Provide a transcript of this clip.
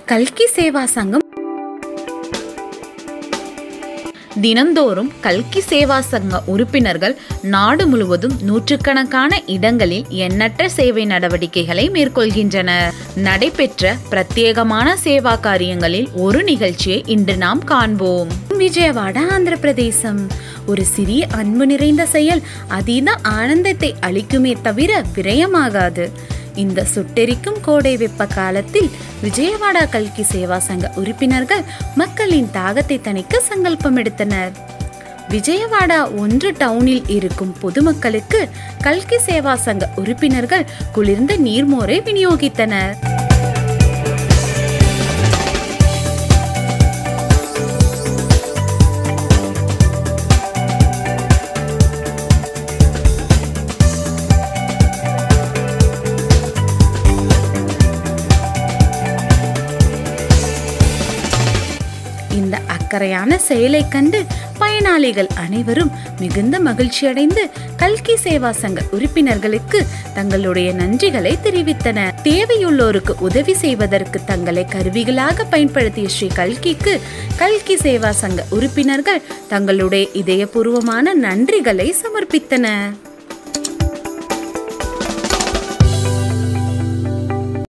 கல்கி சேவா சங்கம் தினந்தோறும் கல்கி சேவா சங்க உறுப்பினர்கள் நாடு முழுவதும் நூற்றுக்கணக்கான இடங்களில் எண்ணற்ற சேவை நடவடிக்கைகளை மேற்கொள்கின்றனர் நடைபெற்ற பிரத்யேகமான சேவா காரியங்களில் ஒரு நிகழ்ச்சியை இன்று நாம் காண்போம் விஜயவாடா ஆந்திர பிரதேசம் ஒரு சிறிய அன்பு நிறைந்த செயல் அதீத ஆனந்தத்தை அளிக்குமே தவிர விரயமாகாது இந்த சுட்டெரிக்கும் கோடை வெப்ப காலத்தில் விஜயவாடா கல்கி சேவா சங்க உறுப்பினர்கள் மக்களின் தாகத்தை தணிக்க சங்கல்பம் எடுத்தனர் விஜயவாடா ஒன்று டவுனில் இருக்கும் பொதுமக்களுக்கு கல்கி சேவா சங்க உறுப்பினர்கள் குளிர்ந்த நீர்மோரை விநியோகித்தனர் இந்த அக்கறையான செயலை கண்டு பயனாளிகள் அனைவரும் மிகுந்த மகிழ்ச்சியடைந்து கல்கி சேவா சங்க உறுப்பினர்களுக்கு தங்களுடைய நன்றிகளை தெரிவித்தனர் தேவையுள்ளோருக்கு உதவி செய்வதற்கு தங்களை கருவிகளாக பயன்படுத்திய ஸ்ரீ கல்கிக்கு கல்கி சேவா சங்க உறுப்பினர்கள் தங்களுடைய இதயபூர்வமான நன்றிகளை சமர்ப்பித்தனர்